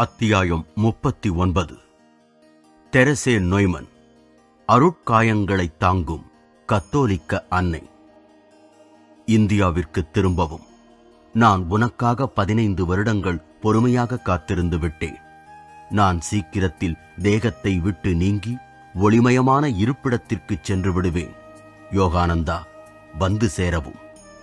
அத்தியாயம் முப்பத்தி ஒன்பது தெரசே நொய்மன் அருட்காயங்களை தாங்கும் கத்தோலிக்க அன்னை இந்தியாவிற்கு திரும்பவும் நான் உனக்காக பதினைந்து வருடங்கள் பொறுமையாக காத்திருந்து விட்டேன் நான் சீக்கிரத்தில் தேகத்தை விட்டு நீங்கி ஒளிமயமான இருப்பிடத்திற்கு சென்று விடுவேன் யோகானந்தா வந்து சேரவும்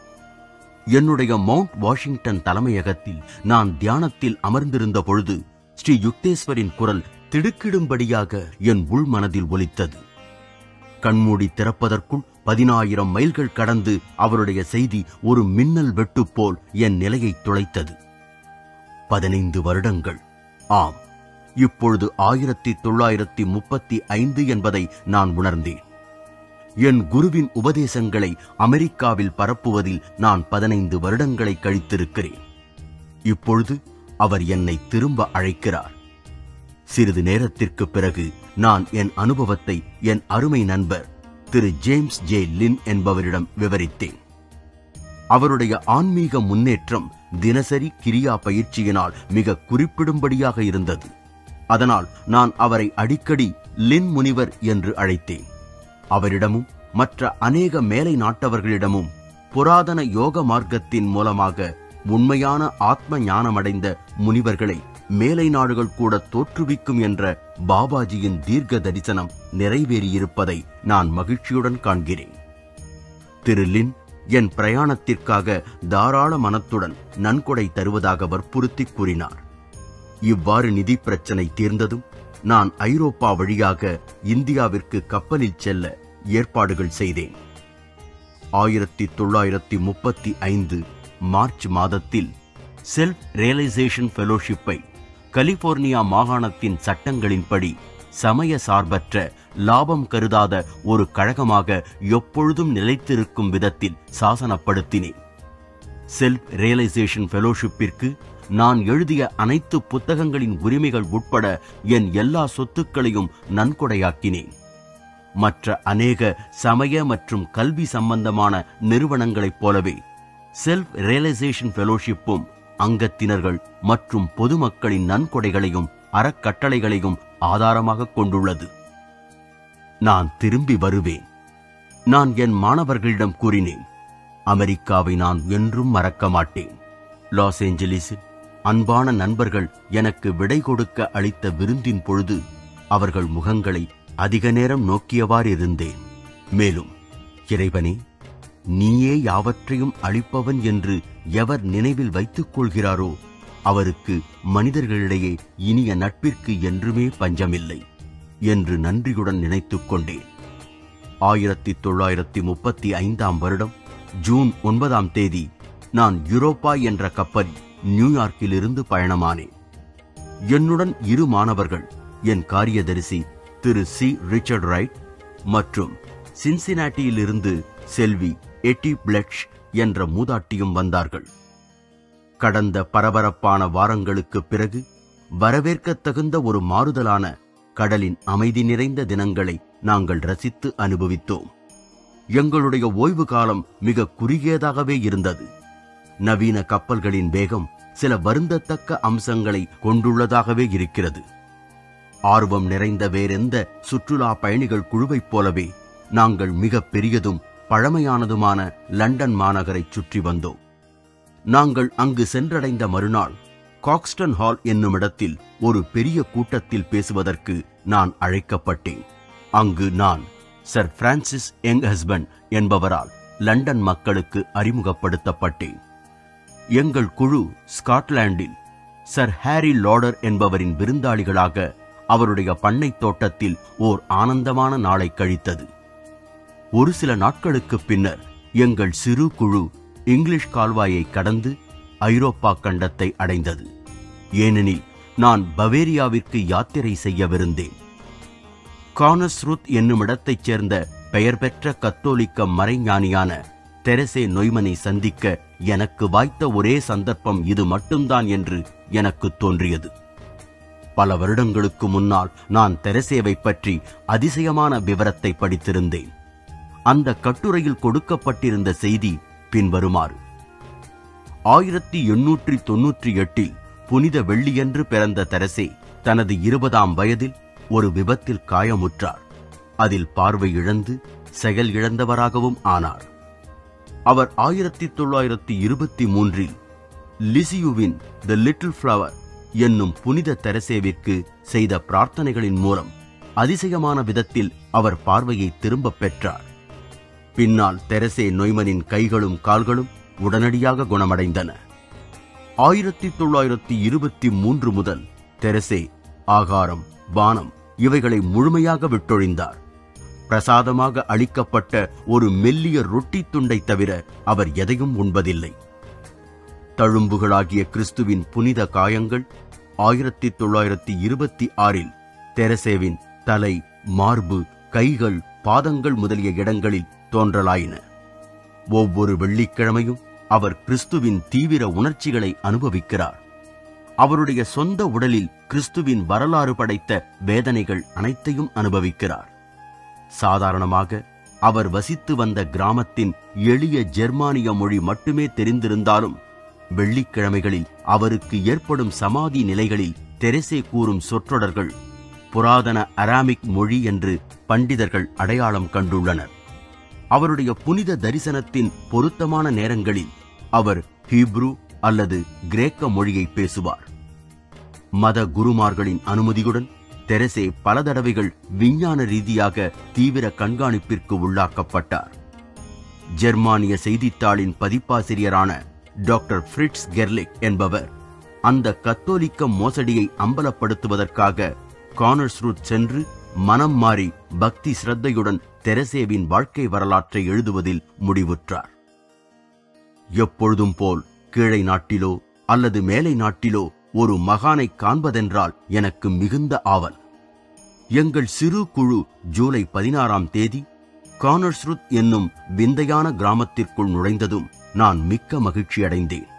என்னுடைய மவுண்ட் வாஷிங்டன் தலைமையகத்தில் நான் தியானத்தில் அமர்ந்திருந்த பொழுது ஸ்ரீ யுக்தேஸ்வரின் குரல் திடுக்கிடும்படியாக என் உள் மனதில் ஒலித்தது கண்மூடி திறப்பதற்குள் பதினாயிரம் மைல்கள் கடந்து அவருடைய செய்தி ஒரு மின்னல் வெட்டு போல் என் நிலையை துளைத்தது பதினைந்து வருடங்கள் ஆம் இப்பொழுது ஆயிரத்தி தொள்ளாயிரத்தி முப்பத்தி ஐந்து என்பதை நான் உணர்ந்தேன் என் குருவின் உபதேசங்களை அமெரிக்காவில் பரப்புவதில் நான் பதினைந்து வருடங்களை கழித்திருக்கிறேன் இப்பொழுது அவர் என்னை திரும்ப அழைக்கிறார் சிறிது நேரத்திற்கு பிறகு நான் என் அனுபவத்தை என் அருமை நண்பர் திரு ஜேம்ஸ் ஜே லின் என்பவரிடம் விவரித்தேன் அவருடைய ஆன்மீக முன்னேற்றம் தினசரி கிரியா பயிற்சியினால் மிக குறிப்பிடும்படியாக இருந்தது அதனால் நான் அவரை அடிக்கடி லின் முனிவர் என்று அழைத்தேன் அவரிடமும் மற்ற அநேக மேலை நாட்டவர்களிடமும் புராதன யோக மார்க்கத்தின் மூலமாக உண்மையான ஆத்ம ஞானமடைந்த முனிவர்களை மேலை நாடுகள் கூட தோற்றுவிக்கும் என்ற பாபாஜியின் தீர்க்க தரிசனம் நிறைவேறியிருப்பதை நான் மகிழ்ச்சியுடன் காண்கிறேன் திரு லின் என் பிரயாணத்திற்காக தாராள மனத்துடன் நன்கொடை தருவதாக வற்புறுத்தி கூறினார் இவ்வாறு நிதி பிரச்சனை தீர்ந்ததும் நான் ஐரோப்பா வழியாக இந்தியாவிற்கு கப்பலில் செல்ல ஏற்பாடுகள் செய்தேன் ஆயிரத்தி தொள்ளாயிரத்தி முப்பத்தி ஐந்து மார்ச் மாதத்தில் செல்ஃப் ரியலைசேஷன் ஃபெலோஷிப்பை கலிபோர்னியா மாகாணத்தின் சட்டங்களின்படி சமய சார்பற்ற லாபம் கருதாத ஒரு கழகமாக எப்பொழுதும் நிலைத்திருக்கும் விதத்தில் சாசனப்படுத்தினேன் செல்ஃப் ரியலைசேஷன் ஃபெலோஷிப்பிற்கு நான் எழுதிய அனைத்து புத்தகங்களின் உரிமைகள் உட்பட என் எல்லா சொத்துக்களையும் நன்கொடையாக்கினேன் மற்ற அநேக சமய மற்றும் கல்வி சம்பந்தமான நிறுவனங்களைப் போலவே செல்ஃப் ரியலைசேஷன் ஃபெலோஷிப்பும் அங்கத்தினர்கள் மற்றும் பொதுமக்களின் நன்கொடைகளையும் அறக்கட்டளைகளையும் ஆதாரமாக கொண்டுள்ளது நான் திரும்பி வருவேன் நான் என் மாணவர்களிடம் கூறினேன் அமெரிக்காவை நான் என்றும் மறக்க மாட்டேன் லாஸ் ஏஞ்சலிஸில் அன்பான நண்பர்கள் எனக்கு விடை கொடுக்க அளித்த விருந்தின் பொழுது அவர்கள் முகங்களை அதிக நேரம் நோக்கியவாறு இருந்தேன் மேலும் இறைவனே நீயே யாவற்றையும் அளிப்பவன் என்று எவர் நினைவில் வைத்துக் கொள்கிறாரோ அவருக்கு மனிதர்களிடையே இனிய நட்பிற்கு என்றுமே பஞ்சமில்லை என்று நன்றியுடன் நினைத்துக் கொண்டேன் ஆயிரத்தி தொள்ளாயிரத்தி முப்பத்தி ஐந்தாம் வருடம் ஜூன் ஒன்பதாம் தேதி நான் யூரோப்பா என்ற கப்பலில் நியூயார்க்கிலிருந்து பயணமானேன் என்னுடன் இரு மாணவர்கள் என் காரியதரிசி திரு சி ரிச்சர்ட் ரைட் மற்றும் சின்சினாட்டியிலிருந்து செல்வி எட்டி பிளட்ச் என்ற மூதாட்டியும் வந்தார்கள் கடந்த பரபரப்பான வாரங்களுக்கு பிறகு வரவேற்கத் தகுந்த ஒரு மாறுதலான கடலின் அமைதி நிறைந்த தினங்களை நாங்கள் ரசித்து அனுபவித்தோம் எங்களுடைய ஓய்வு காலம் மிக குறுகியதாகவே இருந்தது நவீன கப்பல்களின் வேகம் சில வருந்தத்தக்க அம்சங்களை கொண்டுள்ளதாகவே இருக்கிறது ஆர்வம் நிறைந்த வேறெந்த சுற்றுலா பயணிகள் குழுவைப் போலவே நாங்கள் மிக பெரியதும் பழமையானதுமான லண்டன் மாநகரை சுற்றி வந்தோம் நாங்கள் அங்கு சென்றடைந்த மறுநாள் காக்ஸ்டன் ஹால் என்னுமிடத்தில் ஒரு பெரிய கூட்டத்தில் பேசுவதற்கு நான் அழைக்கப்பட்டேன் அங்கு நான் சர் பிரான்சிஸ் யங் ஹஸ்பண்ட் என்பவரால் லண்டன் மக்களுக்கு அறிமுகப்படுத்தப்பட்டேன் எங்கள் குழு ஸ்காட்லாண்டில் சர் ஹாரி லாடர் என்பவரின் விருந்தாளிகளாக அவருடைய பண்ணை தோட்டத்தில் ஓர் ஆனந்தமான நாளை கழித்தது ஒரு சில நாட்களுக்கு பின்னர் எங்கள் சிறு குழு இங்கிலீஷ் கால்வாயை கடந்து ஐரோப்பா கண்டத்தை அடைந்தது ஏனெனில் நான் பவேரியாவிற்கு யாத்திரை செய்யவிருந்தேன் கானஸ்ருத் என்னும் இடத்தைச் சேர்ந்த பெயர் பெற்ற கத்தோலிக்க மறைஞானியான தெரசே நொய்மனை சந்திக்க எனக்கு வாய்த்த ஒரே சந்தர்ப்பம் இது மட்டும்தான் என்று எனக்கு தோன்றியது பல வருடங்களுக்கு முன்னால் நான் தெரசேவை பற்றி அதிசயமான விவரத்தை படித்திருந்தேன் அந்த கட்டுரையில் கொடுக்கப்பட்டிருந்த செய்தி பின்வருமாறு ஆயிரத்தி எண்ணூற்றி தொன்னூற்றி எட்டில் புனித வெள்ளியன்று பிறந்த தெரசே தனது இருபதாம் வயதில் ஒரு விபத்தில் காயமுற்றார் அதில் பார்வை இழந்து செயல் இழந்தவராகவும் ஆனார் அவர் ஆயிரத்தி தொள்ளாயிரத்தி இருபத்தி மூன்றில் லிசியுவின் த லிட்டில் ஃப்ளவர் என்னும் புனித தெரசேவிற்கு செய்த பிரார்த்தனைகளின் மூலம் அதிசயமான விதத்தில் அவர் பார்வையை திரும்பப் பெற்றார் பின்னால் தெரசே நொய்மனின் கைகளும் கால்களும் உடனடியாக குணமடைந்தன ஆயிரத்தி தொள்ளாயிரத்தி இருபத்தி மூன்று முதல் தெரசே ஆகாரம் பானம் இவைகளை முழுமையாக விட்டொழிந்தார் பிரசாதமாக அளிக்கப்பட்ட ஒரு மெல்லிய ரொட்டி துண்டை தவிர அவர் எதையும் உண்பதில்லை தழும்புகளாகிய கிறிஸ்துவின் புனித காயங்கள் ஆயிரத்தி தொள்ளாயிரத்தி இருபத்தி ஆறில் தெரசேவின் தலை மார்பு கைகள் பாதங்கள் முதலிய இடங்களில் தோன்றலாயின ஒவ்வொரு வெள்ளிக்கிழமையும் அவர் கிறிஸ்துவின் தீவிர உணர்ச்சிகளை அனுபவிக்கிறார் அவருடைய சொந்த உடலில் கிறிஸ்துவின் வரலாறு படைத்த வேதனைகள் அனைத்தையும் அனுபவிக்கிறார் சாதாரணமாக அவர் வசித்து வந்த கிராமத்தின் எளிய ஜெர்மானிய மொழி மட்டுமே தெரிந்திருந்தாலும் வெள்ளிக்கிழமைகளில் அவருக்கு ஏற்படும் சமாதி நிலைகளில் தெரசே கூறும் சொற்றொடர்கள் புராதன அராமிக் மொழி என்று பண்டிதர்கள் அடையாளம் கண்டுள்ளனர் அவருடைய புனித தரிசனத்தின் பொருத்தமான நேரங்களில் அவர் ஹீப்ரு அல்லது கிரேக்க மொழியை பேசுவார் மத குருமார்களின் அனுமதியுடன் தெரசே பல தடவைகள் விஞ்ஞான ரீதியாக தீவிர கண்காணிப்பிற்கு உள்ளாக்கப்பட்டார் ஜெர்மானிய செய்தித்தாளின் பதிப்பாசிரியரான டாக்டர் ஃப்ரிட்ஸ் கெர்லிக் என்பவர் அந்த கத்தோலிக்க மோசடியை அம்பலப்படுத்துவதற்காக கானர்ஸ்ரூட் சென்று மனம் மாறி பக்தி சிரத்தையுடன் தெரசேவின் வாழ்க்கை வரலாற்றை எழுதுவதில் முடிவுற்றார் எப்பொழுதும் போல் கீழை நாட்டிலோ அல்லது மேலை நாட்டிலோ ஒரு மகானை காண்பதென்றால் எனக்கு மிகுந்த ஆவல் எங்கள் சிறு குழு ஜூலை பதினாறாம் தேதி கானர்ஸ்ருத் என்னும் விந்தையான கிராமத்திற்குள் நுழைந்ததும் நான் மிக்க மகிழ்ச்சியடைந்தேன்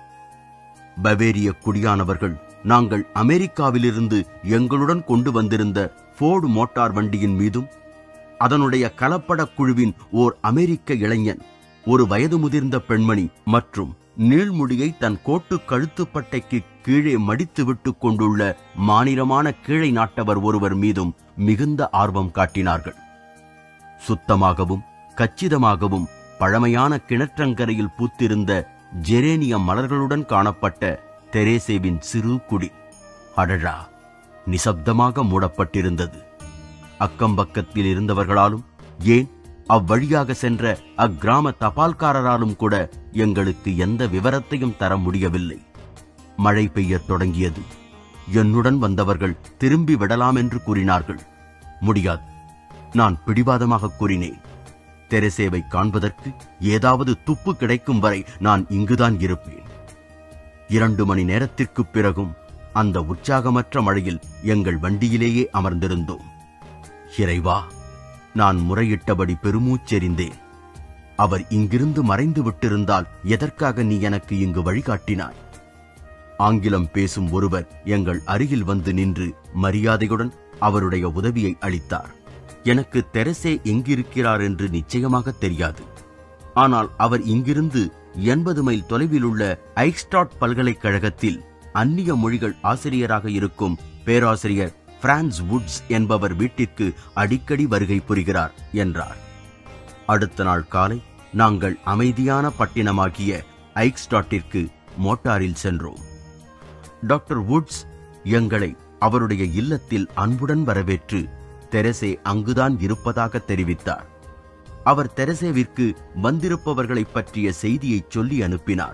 பவேரிய குடியானவர்கள் நாங்கள் அமெரிக்காவிலிருந்து எங்களுடன் கொண்டு வந்திருந்த ஃபோர்டு மோட்டார் வண்டியின் மீதும் அதனுடைய கலப்படக் குழுவின் ஓர் அமெரிக்க இளைஞன் ஒரு வயது முதிர்ந்த பெண்மணி மற்றும் நீள்முடியை தன் கோட்டு கழுத்துப்பட்டைக்கு கீழே மடித்து விட்டுக் கொண்டுள்ள மாநிலமான கீழை நாட்டவர் ஒருவர் மீதும் மிகுந்த ஆர்வம் காட்டினார்கள் சுத்தமாகவும் கச்சிதமாகவும் பழமையான கிணற்றங்கரையில் பூத்திருந்த ஜெரேனிய மலர்களுடன் காணப்பட்ட தெரேசேவின் சிறு குடி அடடா நிசப்தமாக மூடப்பட்டிருந்தது அக்கம்பக்கத்தில் இருந்தவர்களாலும் ஏன் அவ்வழியாக சென்ற அக்கிராம தபால்காரராலும் கூட எங்களுக்கு எந்த விவரத்தையும் தர முடியவில்லை மழை பெய்யத் தொடங்கியது என்னுடன் வந்தவர்கள் திரும்பி விடலாம் என்று கூறினார்கள் முடியாது நான் பிடிவாதமாக கூறினேன் தெரசேவை காண்பதற்கு ஏதாவது துப்பு கிடைக்கும் வரை நான் இங்குதான் இருப்பேன் இரண்டு மணி நேரத்திற்குப் பிறகும் அந்த உற்சாகமற்ற மழையில் எங்கள் வண்டியிலேயே அமர்ந்திருந்தோம் இறைவா நான் முறையிட்டபடி பெருமூச்செறிந்தேன் அவர் இங்கிருந்து மறைந்து விட்டிருந்தால் எதற்காக நீ எனக்கு இங்கு வழிகாட்டினாய் ஆங்கிலம் பேசும் ஒருவர் எங்கள் அருகில் வந்து நின்று மரியாதையுடன் அவருடைய உதவியை அளித்தார் எனக்கு தெரசே எங்கிருக்கிறார் என்று நிச்சயமாக தெரியாது ஆனால் அவர் இங்கிருந்து எண்பது மைல் தொலைவில் உள்ள ஐக்ஸ்டாட் பல்கலைக்கழகத்தில் அந்நிய மொழிகள் ஆசிரியராக இருக்கும் பேராசிரியர் பிரான்ஸ் வுட்ஸ் என்பவர் வீட்டிற்கு அடிக்கடி வருகை புரிகிறார் என்றார் அடுத்த நாள் காலை நாங்கள் அமைதியான பட்டினமாகிய ஐக்ஸ்டாட்டிற்கு மோட்டாரில் சென்றோம் டாக்டர் வுட்ஸ் எங்களை அவருடைய இல்லத்தில் அன்புடன் வரவேற்று தெரசே அங்குதான் இருப்பதாக தெரிவித்தார் அவர் தெரசேவிற்கு வந்திருப்பவர்களைப் பற்றிய செய்தியை சொல்லி அனுப்பினார்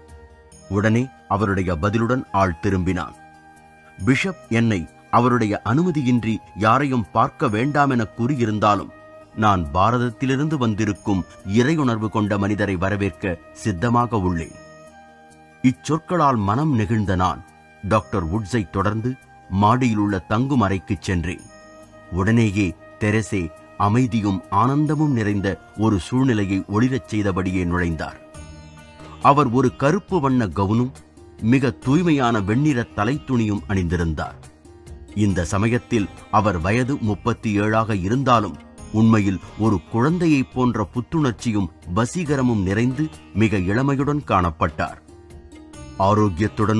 உடனே அவருடைய பதிலுடன் ஆள் திரும்பினான் பிஷப் என்னை அவருடைய அனுமதியின்றி யாரையும் பார்க்க வேண்டாம் என கூறியிருந்தாலும் நான் பாரதத்திலிருந்து வந்திருக்கும் இறையுணர்வு கொண்ட மனிதரை வரவேற்க சித்தமாக உள்ளேன் இச்சொற்களால் மனம் நெகிழ்ந்த நான் டாக்டர் வுட்ஸை தொடர்ந்து மாடியில் உள்ள தங்கும் அறைக்குச் சென்றேன் உடனேயே தெரசே அமைதியும் ஆனந்தமும் நிறைந்த ஒரு சூழ்நிலையை ஒளிரச் செய்தபடியே நுழைந்தார் அவர் ஒரு கருப்பு வண்ண கவுனும் மிக தூய்மையான வெண்ணிற தலைத்துணியும் அணிந்திருந்தார் இந்த சமயத்தில் அவர் வயது முப்பத்தி ஏழாக இருந்தாலும் உண்மையில் ஒரு குழந்தையைப் போன்ற புத்துணர்ச்சியும் வசீகரமும் நிறைந்து மிக இளமையுடன் காணப்பட்டார் ஆரோக்கியத்துடனும்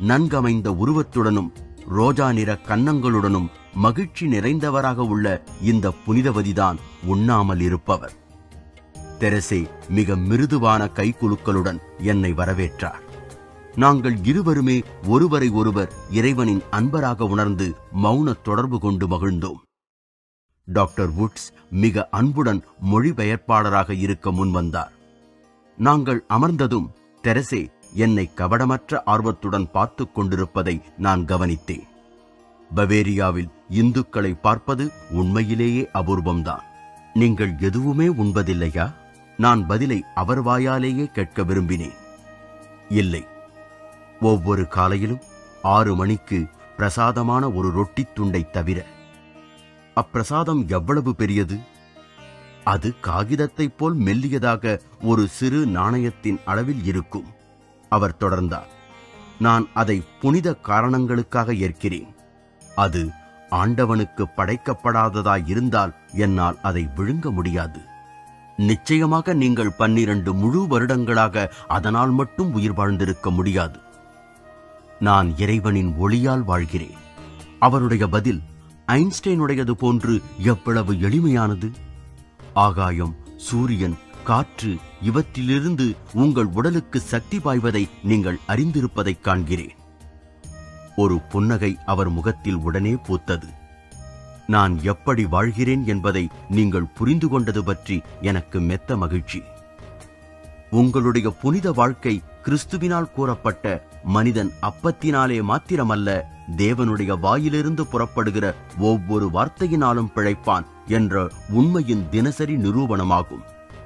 நன்கமைந்த உருவத்துடனும் ரோஜா நிற கன்னங்களுடனும் மகிழ்ச்சி நிறைந்தவராக உள்ள இந்த புனிதவதிதான் உண்ணாமல் இருப்பவர் தெரசே மிக மிருதுவான கைகுலுக்களுடன் என்னை வரவேற்றார் நாங்கள் இருவருமே ஒருவரை ஒருவர் இறைவனின் அன்பராக உணர்ந்து மௌன தொடர்பு கொண்டு மகிழ்ந்தோம் டாக்டர் வுட்ஸ் மிக அன்புடன் மொழிபெயர்ப்பாளராக இருக்க முன்வந்தார் நாங்கள் அமர்ந்ததும் தெரசே என்னை கபடமற்ற ஆர்வத்துடன் பார்த்துக் கொண்டிருப்பதை நான் கவனித்தேன் பவேரியாவில் இந்துக்களை பார்ப்பது உண்மையிலேயே அபூர்வம்தான் நீங்கள் எதுவுமே உண்பதில்லையா நான் பதிலை அவர் வாயாலேயே கேட்க விரும்பினேன் இல்லை ஒவ்வொரு காலையிலும் ஆறு மணிக்கு பிரசாதமான ஒரு ரொட்டித் துண்டைத் தவிர அப்பிரசாதம் எவ்வளவு பெரியது அது காகிதத்தைப் போல் மெல்லியதாக ஒரு சிறு நாணயத்தின் அளவில் இருக்கும் அவர் தொடர்ந்தார் நான் அதை புனித காரணங்களுக்காக ஏற்கிறேன் அது ஆண்டவனுக்கு படைக்கப்படாததாய் இருந்தால் என்னால் அதை விழுங்க முடியாது நிச்சயமாக நீங்கள் பன்னிரண்டு முழு வருடங்களாக அதனால் மட்டும் உயிர் வாழ்ந்திருக்க முடியாது நான் இறைவனின் ஒளியால் வாழ்கிறேன் அவருடைய பதில் ஐன்ஸ்டைனுடையது போன்று எவ்வளவு எளிமையானது ஆகாயம் சூரியன் காற்று இவற்றிலிருந்து உங்கள் உடலுக்கு சக்தி பாய்வதை நீங்கள் அறிந்திருப்பதைக் காண்கிறேன் ஒரு புன்னகை அவர் முகத்தில் உடனே பூத்தது நான் எப்படி வாழ்கிறேன் என்பதை நீங்கள் புரிந்து கொண்டது பற்றி எனக்கு மெத்த மகிழ்ச்சி உங்களுடைய புனித வாழ்க்கை கிறிஸ்துவினால் கூறப்பட்ட மனிதன் அப்பத்தினாலே மாத்திரமல்ல தேவனுடைய வாயிலிருந்து புறப்படுகிற ஒவ்வொரு வார்த்தையினாலும் பிழைப்பான் என்ற உண்மையின் தினசரி நிரூபணமாகும்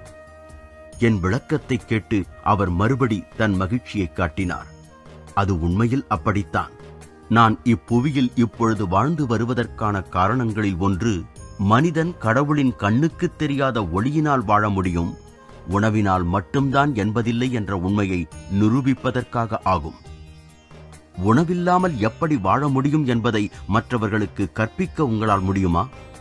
என் விளக்கத்தை கேட்டு அவர் மறுபடி தன் மகிழ்ச்சியை காட்டினார் அது உண்மையில் அப்படித்தான் நான் இப்புவியில் இப்பொழுது வாழ்ந்து வருவதற்கான காரணங்களில் ஒன்று மனிதன் கடவுளின் கண்ணுக்குத் தெரியாத ஒளியினால் வாழ முடியும் உணவினால் மட்டும்தான் என்பதில்லை என்ற உண்மையை நிரூபிப்பதற்காக ஆகும் உணவில்லாமல் எப்படி வாழ முடியும் என்பதை மற்றவர்களுக்கு கற்பிக்க உங்களால் முடியுமா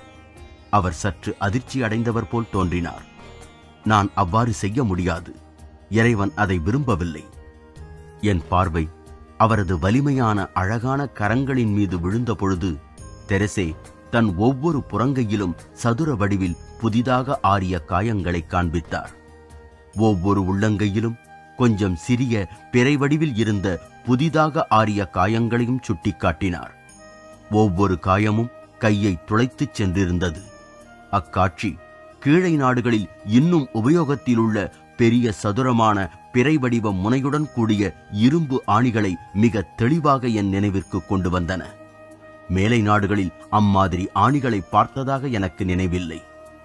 அவர் சற்று அதிர்ச்சி அடைந்தவர் போல் தோன்றினார் நான் அவ்வாறு செய்ய முடியாது இறைவன் அதை விரும்பவில்லை என் பார்வை அவரது வலிமையான அழகான கரங்களின் மீது விழுந்த பொழுது தெரசே தன் ஒவ்வொரு புறங்கையிலும் சதுர வடிவில் புதிதாக ஆறிய காயங்களை காண்பித்தார் ஒவ்வொரு உள்ளங்கையிலும் கொஞ்சம் சிறிய பிறை வடிவில் இருந்த புதிதாக ஆறிய காயங்களையும் சுட்டிக்காட்டினார் ஒவ்வொரு காயமும் கையை துளைத்துச் சென்றிருந்தது அக்காட்சி கீழை நாடுகளில் இன்னும் உபயோகத்தில் உள்ள பெரிய சதுரமான பிறை வடிவ முனையுடன் கூடிய இரும்பு ஆணிகளை மிக தெளிவாக என் நினைவிற்கு கொண்டு வந்தன மேலை நாடுகளில் அம்மாதிரி ஆணிகளை பார்த்ததாக எனக்கு நினைவில்லை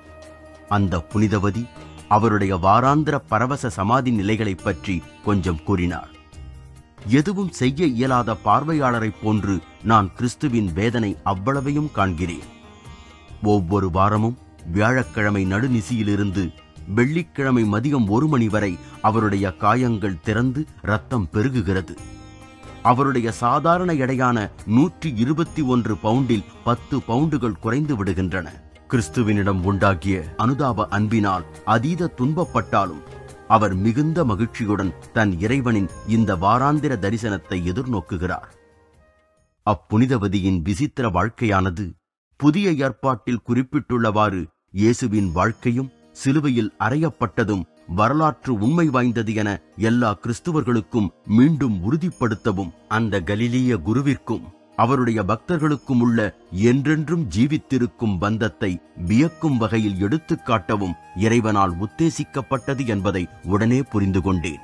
அந்த புனிதவதி அவருடைய வாராந்திர பரவச சமாதி நிலைகளைப் பற்றி கொஞ்சம் கூறினார் எதுவும் செய்ய இயலாத பார்வையாளரைப் போன்று நான் கிறிஸ்துவின் வேதனை அவ்வளவையும் காண்கிறேன் ஒவ்வொரு வாரமும் வியாழக்கிழமை நடுநிசியிலிருந்து வெள்ளிக்கிழமை மதியம் ஒரு மணி வரை அவருடைய காயங்கள் திறந்து ரத்தம் பெருகுகிறது அவருடைய சாதாரண எடையான நூற்றி இருபத்தி ஒன்று பவுண்டில் பத்து பவுண்டுகள் குறைந்து விடுகின்றன கிறிஸ்துவினிடம் உண்டாகிய அனுதாப அன்பினால் அதீத துன்பப்பட்டாலும் அவர் மிகுந்த மகிழ்ச்சியுடன் தன் இறைவனின் இந்த வாராந்திர தரிசனத்தை எதிர்நோக்குகிறார் அப்புனிதவதியின் விசித்திர வாழ்க்கையானது புதிய ஏற்பாட்டில் குறிப்பிட்டுள்ளவாறு இயேசுவின் வாழ்க்கையும் சிலுவையில் அறையப்பட்டதும் வரலாற்று உண்மை வாய்ந்தது என எல்லா கிறிஸ்துவர்களுக்கும் மீண்டும் உறுதிப்படுத்தவும் அந்த கலிலிய குருவிற்கும் அவருடைய பக்தர்களுக்கும் உள்ள என்றென்றும் ஜீவித்திருக்கும் பந்தத்தை வியக்கும் வகையில் எடுத்துக் காட்டவும் இறைவனால் உத்தேசிக்கப்பட்டது என்பதை உடனே புரிந்து கொண்டேன்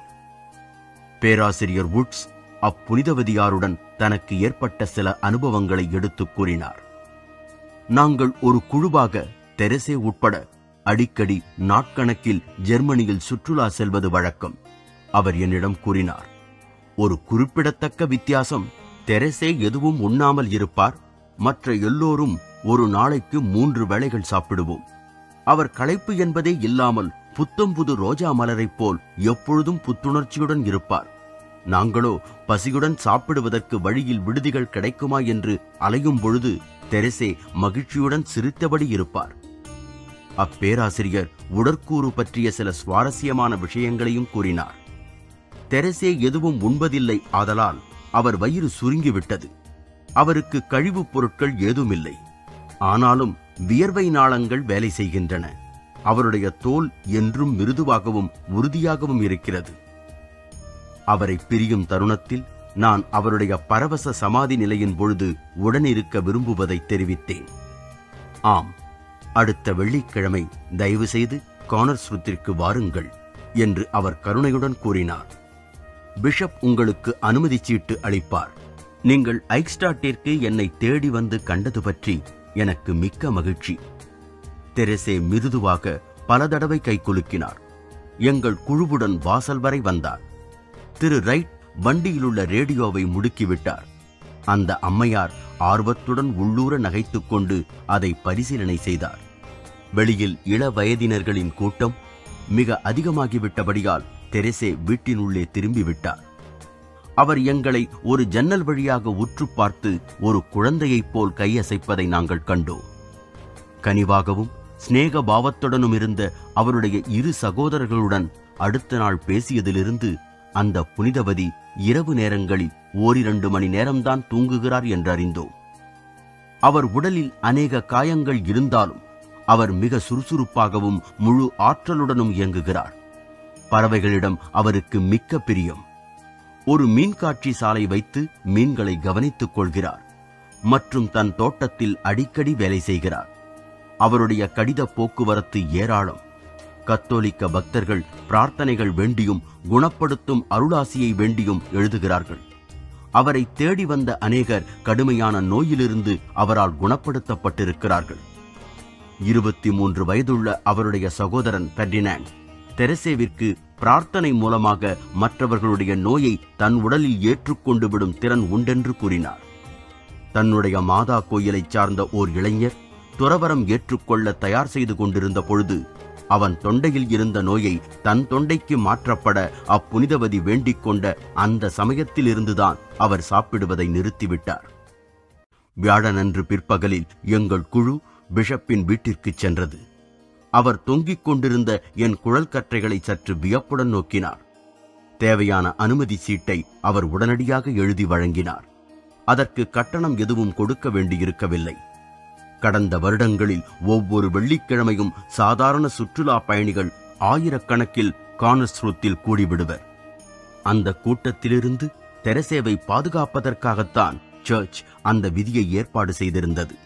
பேராசிரியர் வுட்ஸ் அப்புனிதவதியாருடன் தனக்கு ஏற்பட்ட சில அனுபவங்களை எடுத்துக் கூறினார் நாங்கள் ஒரு குழுவாக தெரசே உட்பட அடிக்கடி நாட்கணக்கில் ஜெர்மனியில் சுற்றுலா செல்வது வழக்கம் அவர் என்னிடம் கூறினார் ஒரு குறிப்பிடத்தக்க வித்தியாசம் தெரசே எதுவும் உண்ணாமல் இருப்பார் மற்ற எல்லோரும் ஒரு நாளைக்கு மூன்று வேளைகள் சாப்பிடுவோம் அவர் களைப்பு என்பதே இல்லாமல் புத்தம்புது ரோஜா மலரைப் போல் எப்பொழுதும் புத்துணர்ச்சியுடன் இருப்பார் நாங்களோ பசியுடன் சாப்பிடுவதற்கு வழியில் விடுதிகள் கிடைக்குமா என்று அலையும் பொழுது தெரசே மகிழ்ச்சியுடன் சிரித்தபடி இருப்பார் அப்பேராசிரியர் உடற்கூறு பற்றிய சில சுவாரஸ்யமான விஷயங்களையும் கூறினார் தெரசே எதுவும் உண்பதில்லை ஆதலால் அவர் வயிறு சுருங்கிவிட்டது அவருக்கு கழிவுப் பொருட்கள் ஏதுமில்லை ஆனாலும் வியர்வை நாளங்கள் வேலை செய்கின்றன அவருடைய தோல் என்றும் மிருதுவாகவும் உறுதியாகவும் இருக்கிறது அவரை பிரியும் தருணத்தில் நான் அவருடைய பரவச சமாதி நிலையின் பொழுது உடனிருக்க விரும்புவதை தெரிவித்தேன் ஆம் அடுத்த வெள்ளிக்கிழமை தயவு செய்து கானர்ஸ்ருத்திற்கு வாருங்கள் என்று அவர் கருணையுடன் கூறினார் பிஷப் உங்களுக்கு அனுமதி சீட்டு அளிப்பார் நீங்கள் ஐக்ஸ்டாட்டிற்கு என்னை தேடி வந்து கண்டது பற்றி எனக்கு மிக்க மகிழ்ச்சி தெரசே மிருதுவாக பல தடவை கைகுலுக்கினார் எங்கள் குழுவுடன் வாசல் வரை வந்தார் திரு ரைட் வண்டியிலுள்ள ரேடியோவை முடுக்கிவிட்டார் அந்த அம்மையார் ஆர்வத்துடன் உள்ளூர நகைத்துக் கொண்டு அதை பரிசீலனை செய்தார் வெளியில் இள வயதினர்களின் கூட்டம் மிக அதிகமாகிவிட்டபடியால் தெரசே வீட்டினுள்ளே திரும்பிவிட்டார் அவர் எங்களை ஒரு ஜன்னல் வழியாக உற்று பார்த்து ஒரு குழந்தையைப் போல் கையசைப்பதை நாங்கள் கண்டோம் கனிவாகவும் சிநேக பாவத்துடனும் இருந்த அவருடைய இரு சகோதரர்களுடன் அடுத்த நாள் பேசியதிலிருந்து அந்த புனிதவதி இரவு நேரங்களில் ஓரிரண்டு மணி நேரம்தான் தூங்குகிறார் என்றறிந்தோம் அவர் உடலில் அநேக காயங்கள் இருந்தாலும் அவர் மிக சுறுசுறுப்பாகவும் முழு ஆற்றலுடனும் இயங்குகிறார் பறவைகளிடம் அவருக்கு மிக்க பிரியம் ஒரு மீன்காட்சி சாலை வைத்து மீன்களை கவனித்துக் கொள்கிறார் மற்றும் தன் தோட்டத்தில் அடிக்கடி வேலை செய்கிறார் அவருடைய கடித போக்குவரத்து ஏராளம் கத்தோலிக்க பக்தர்கள் பிரார்த்தனைகள் வேண்டியும் குணப்படுத்தும் அருளாசியை வேண்டியும் எழுதுகிறார்கள் அவரை தேடி வந்த அநேகர் கடுமையான நோயிலிருந்து அவரால் குணப்படுத்தப்பட்டிருக்கிறார்கள் இருபத்தி மூன்று வயதுள்ள அவருடைய சகோதரன் பெர்டினாண்ட் தெரசேவிற்கு பிரார்த்தனை மூலமாக மற்றவர்களுடைய நோயை தன் உடலில் ஏற்றுக்கொண்டு விடும் திறன் உண்டென்று கூறினார் தன்னுடைய மாதா கோயிலைச் சார்ந்த ஓர் இளைஞர் துறவரம் ஏற்றுக்கொள்ள தயார் செய்து கொண்டிருந்த பொழுது அவன் தொண்டையில் இருந்த நோயை தன் தொண்டைக்கு மாற்றப்பட அப்புனிதவதி வேண்டிக் கொண்ட அந்த சமயத்திலிருந்துதான் அவர் சாப்பிடுவதை நிறுத்திவிட்டார் வியாழனன்று பிற்பகலில் எங்கள் குழு பிஷப்பின் வீட்டிற்குச் சென்றது அவர் தொங்கிக் கொண்டிருந்த என் குழல் கற்றைகளை சற்று வியப்புடன் நோக்கினார் தேவையான அனுமதி சீட்டை அவர் உடனடியாக எழுதி வழங்கினார் அதற்கு கட்டணம் எதுவும் கொடுக்க வேண்டியிருக்கவில்லை கடந்த வருடங்களில் ஒவ்வொரு வெள்ளிக்கிழமையும் சாதாரண சுற்றுலா பயணிகள் ஆயிரக்கணக்கில் கானஸ்ருத்தில் கூடிவிடுவர் அந்த கூட்டத்திலிருந்து தெரசேவை பாதுகாப்பதற்காகத்தான் சர்ச் அந்த விதியை ஏற்பாடு செய்திருந்தது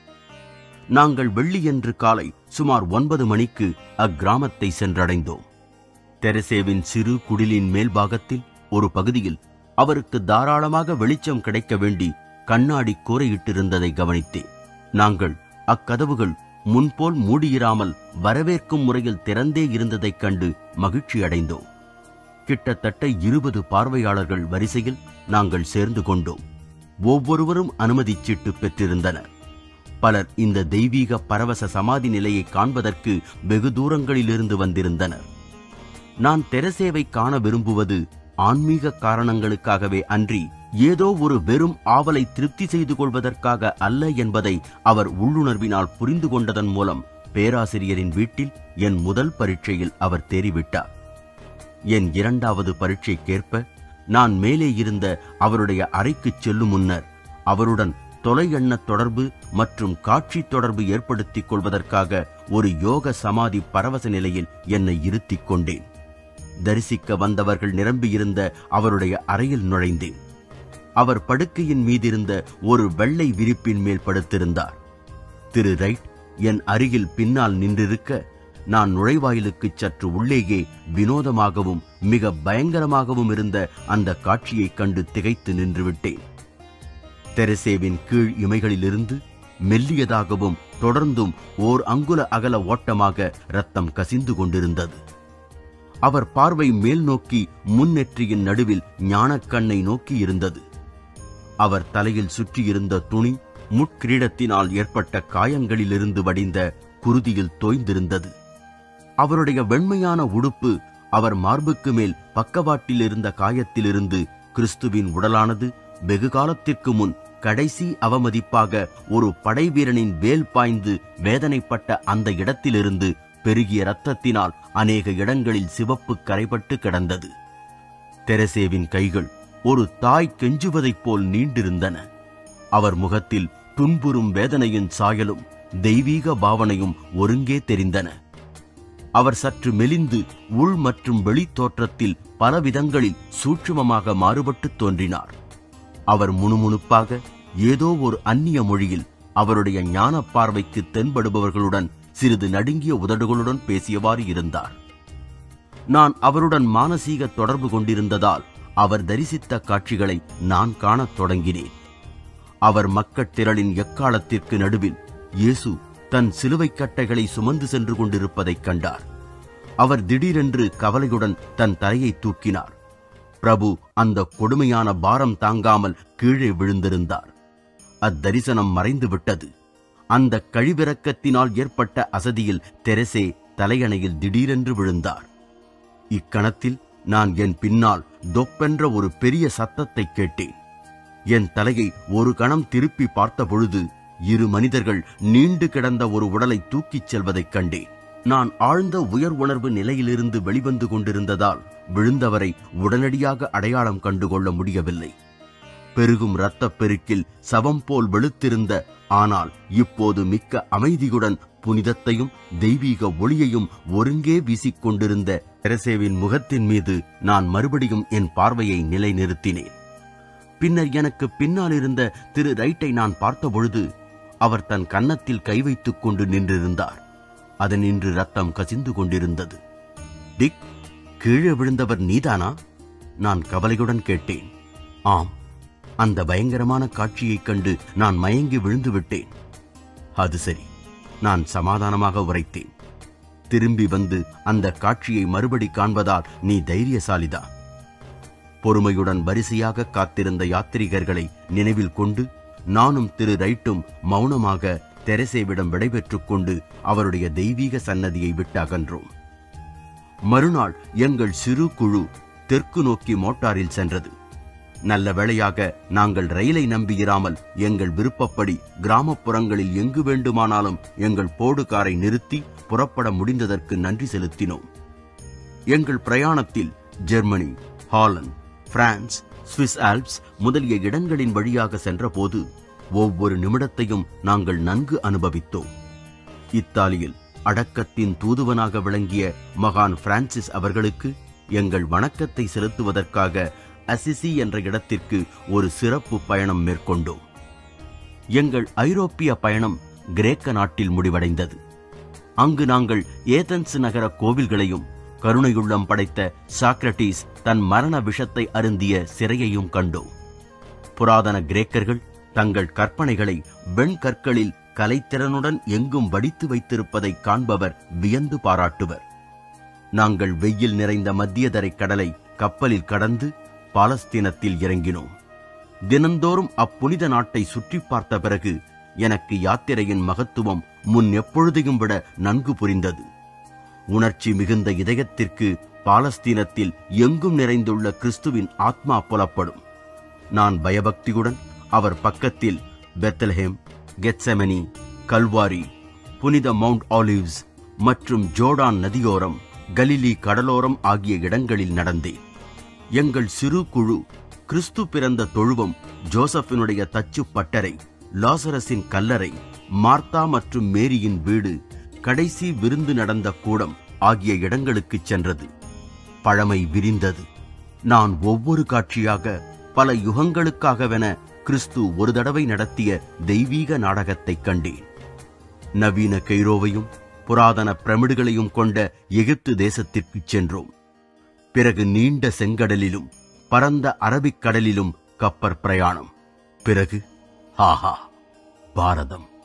நாங்கள் வெள்ளியன்று காலை சுமார் ஒன்பது மணிக்கு அக்கிராமத்தை சென்றடைந்தோம் தெரசேவின் சிறு குடிலின் மேல்பாகத்தில் ஒரு பகுதியில் அவருக்கு தாராளமாக வெளிச்சம் கிடைக்க வேண்டி கண்ணாடி கூரையிட்டிருந்ததை கவனித்தேன் நாங்கள் அக்கதவுகள் முன்போல் மூடியிராமல் வரவேற்கும் முறையில் திறந்தே இருந்ததைக் கண்டு மகிழ்ச்சி அடைந்தோம் கிட்டத்தட்ட இருபது பார்வையாளர்கள் வரிசையில் நாங்கள் சேர்ந்து கொண்டோம் ஒவ்வொருவரும் அனுமதி சீட்டு பெற்றிருந்தனர் பலர் இந்த தெய்வீக பரவச சமாதி நிலையை காண்பதற்கு வெகு தூரங்களிலிருந்து வந்திருந்தனர் நான் தெரசேவை காண விரும்புவது ஆன்மீக காரணங்களுக்காகவே அன்றி ஏதோ ஒரு வெறும் ஆவலை திருப்தி செய்து கொள்வதற்காக அல்ல என்பதை அவர் உள்ளுணர்வினால் புரிந்து கொண்டதன் மூலம் பேராசிரியரின் வீட்டில் என் முதல் பரீட்சையில் அவர் தேறிவிட்டார் என் இரண்டாவது பரீட்சைக்கேற்ப நான் மேலே இருந்த அவருடைய அறைக்குச் செல்லும் முன்னர் அவருடன் தொலை எண்ண தொடர்பு மற்றும் காட்சி தொடர்பு ஏற்படுத்திக் கொள்வதற்காக ஒரு யோக சமாதி பரவச நிலையில் என்னை இருத்திக் கொண்டேன் தரிசிக்க வந்தவர்கள் நிரம்பியிருந்த அவருடைய அறையில் நுழைந்தேன் அவர் படுக்கையின் மீதிருந்த ஒரு வெள்ளை விரிப்பின் மேல் படுத்திருந்தார் திரு ரைட் என் அருகில் பின்னால் நின்றிருக்க நான் நுழைவாயிலுக்குச் சற்று உள்ளேயே வினோதமாகவும் மிக பயங்கரமாகவும் இருந்த அந்த காட்சியைக் கண்டு திகைத்து நின்றுவிட்டேன் தெரசேவின் கீழ் இமைகளிலிருந்து மெல்லியதாகவும் தொடர்ந்தும் ஓர் அங்குல அகல ஓட்டமாக ரத்தம் கசிந்து கொண்டிருந்தது அவர் பார்வை மேல் நோக்கி முன்னெற்றியின் நடுவில் ஞானக்கண்ணை நோக்கி இருந்தது அவர் தலையில் சுற்றியிருந்த துணி முட்கிரீடத்தினால் ஏற்பட்ட காயங்களிலிருந்து வடிந்த குருதியில் தோய்ந்திருந்தது அவருடைய வெண்மையான உடுப்பு அவர் மார்புக்கு மேல் பக்கவாட்டில் இருந்த காயத்திலிருந்து கிறிஸ்துவின் உடலானது வெகு காலத்திற்கு முன் கடைசி அவமதிப்பாக ஒரு படைவீரனின் வேல் பாய்ந்து வேதனைப்பட்ட அந்த இடத்திலிருந்து பெருகிய இரத்தத்தினால் அநேக இடங்களில் சிவப்பு கரைபட்டு கிடந்தது தெரசேவின் கைகள் ஒரு தாய் கெஞ்சுவதைப் போல் நீண்டிருந்தன அவர் முகத்தில் துன்புறும் வேதனையின் சாயலும் தெய்வீக பாவனையும் ஒருங்கே தெரிந்தன அவர் சற்று மெலிந்து உள் மற்றும் வெளித் தோற்றத்தில் பல விதங்களில் சூட்சுமமாக மாறுபட்டு தோன்றினார் அவர் முணுமுணுப்பாக ஏதோ ஒரு அந்நிய மொழியில் அவருடைய ஞான பார்வைக்கு தென்படுபவர்களுடன் சிறிது நடுங்கிய உதடுகளுடன் பேசியவாறு இருந்தார் நான் அவருடன் மானசீக தொடர்பு கொண்டிருந்ததால் அவர் தரிசித்த காட்சிகளை நான் காணத் தொடங்கினேன் அவர் மக்கட் திரளின் எக்காலத்திற்கு நடுவில் இயேசு தன் சிலுவைக் கட்டைகளை சுமந்து சென்று கொண்டிருப்பதைக் கண்டார் அவர் திடீரென்று கவலையுடன் தன் தலையை தூக்கினார் பிரபு அந்த கொடுமையான பாரம் தாங்காமல் கீழே விழுந்திருந்தார் அத்தரிசனம் மறைந்து விட்டது அந்த கழிவிறக்கத்தினால் ஏற்பட்ட அசதியில் தெரசே தலையணையில் திடீரென்று விழுந்தார் இக்கணத்தில் நான் என் பின்னால் தொப்பென்ற ஒரு பெரிய சத்தத்தை கேட்டேன் என் தலையை ஒரு கணம் திருப்பி பார்த்த பொழுது இரு மனிதர்கள் நீண்டு கிடந்த ஒரு உடலை தூக்கிச் செல்வதைக் கண்டேன் நான் ஆழ்ந்த உயர் உணர்வு நிலையிலிருந்து வெளிவந்து கொண்டிருந்ததால் விழுந்தவரை உடனடியாக அடையாளம் கண்டுகொள்ள முடியவில்லை பெருகும் இரத்தப் பெருக்கில் சவம் போல் வெளுத்திருந்த ஆனால் இப்போது மிக்க அமைதியுடன் புனிதத்தையும் தெய்வீக ஒளியையும் ஒருங்கே வீசிக் கொண்டிருந்த தெரசேவின் முகத்தின் மீது நான் மறுபடியும் என் பார்வையை நிலைநிறுத்தினேன் பின்னர் எனக்கு பின்னால் இருந்த திரு ரைட்டை நான் பார்த்தபொழுது அவர் தன் கன்னத்தில் கை வைத்துக் கொண்டு நின்றிருந்தார் அதனின்று ரத்தம் கசிந்து கொண்டிருந்தது டிக் கீழே விழுந்தவர் நீதானா நான் கவலையுடன் கேட்டேன் ஆம் அந்த பயங்கரமான காட்சியைக் கண்டு நான் மயங்கி விழுந்து விட்டேன் அது சரி நான் சமாதானமாக உரைத்தேன் திரும்பி வந்து அந்த காட்சியை மறுபடி காண்பதால் நீ தைரியசாலிதான் பொறுமையுடன் வரிசையாக காத்திருந்த யாத்ரீகர்களை நினைவில் கொண்டு நானும் திரு ரைட்டும் மௌனமாக தெரசேவிடம் விடைபெற்றுக் கொண்டு அவருடைய தெய்வீக சன்னதியை விட்டு அகன்றோம் மறுநாள் எங்கள் சிறு குழு தெற்கு நோக்கி மோட்டாரில் சென்றது நல்ல வேளையாக நாங்கள் ரயிலை நம்பியிராமல் எங்கள் விருப்பப்படி கிராமப்புறங்களில் எங்கு வேண்டுமானாலும் எங்கள் போடு காரை நிறுத்தி புறப்பட முடிந்ததற்கு நன்றி செலுத்தினோம் எங்கள் பிரயாணத்தில் Germany Holland France Swiss Alps முதலிய இடங்களின் வழியாக சென்றபோது ஒவ்வொரு நிமிடத்தையும் நாங்கள் நன்கு அனுபவித்தோம் இத்தாலியில் அடக்கத்தின் தூதுவனாக விளங்கிய மகான் பிரான்சிஸ் அவர்களுக்கு எங்கள் வணக்கத்தை செலுத்துவதற்காக அசிசி என்ற இடத்திற்கு ஒரு சிறப்பு பயணம் மேற்கொண்டோம் எங்கள் ஐரோப்பிய பயணம் கிரேக்க நாட்டில் முடிவடைந்தது அங்கு நாங்கள் ஏதென்ஸ் நகர கோவில்களையும் கருணையுள்ளம் படைத்த சாக்ரட்டிஸ் தன் மரண விஷத்தை அருந்திய சிறையையும் கண்டோம் புராதன கிரேக்கர்கள் தங்கள் கற்பனைகளை வெண்கற்களில் கலைத்திறனுடன் எங்கும் வடித்து வைத்திருப்பதை காண்பவர் வியந்து பாராட்டுவர் நாங்கள் வெயில் நிறைந்த மத்தியதரை கடலை கப்பலில் கடந்து பாலஸ்தீனத்தில் இறங்கினோம் தினந்தோறும் அப்புனித நாட்டை சுற்றி பார்த்த பிறகு எனக்கு யாத்திரையின் மகத்துவம் முன் எப்பொழுதையும் விட நன்கு புரிந்தது உணர்ச்சி மிகுந்த இதயத்திற்கு பாலஸ்தீனத்தில் எங்கும் நிறைந்துள்ள கிறிஸ்துவின் ஆத்மா புலப்படும் நான் பயபக்தியுடன் அவர் பக்கத்தில் பெத்தல்ஹேம் கெட்செமனி கல்வாரி புனித மவுண்ட் ஆலிவ்ஸ் மற்றும் ஜோர்டான் நதியோரம் கலிலி கடலோரம் ஆகிய இடங்களில் நடந்தேன் எங்கள் சிறு குழு கிறிஸ்து பிறந்த தொழுவம் ஜோசப்பினுடைய தச்சு பட்டறை லாசரஸின் கல்லறை மார்த்தா மற்றும் மேரியின் வீடு கடைசி விருந்து நடந்த கூடம் ஆகிய இடங்களுக்குச் சென்றது பழமை விரிந்தது நான் ஒவ்வொரு காட்சியாக பல யுகங்களுக்காகவென கிறிஸ்து ஒரு தடவை நடத்திய தெய்வீக நாடகத்தைக் கண்டேன் நவீன கெய்ரோவையும் புராதன பிரமிடுகளையும் கொண்ட எகிப்து தேசத்திற்குச் சென்றோம் பிறகு நீண்ட செங்கடலிலும் பரந்த அரபிக் கடலிலும் கப்பற் பிரயாணம் பிறகு ஆஹா பாரதம்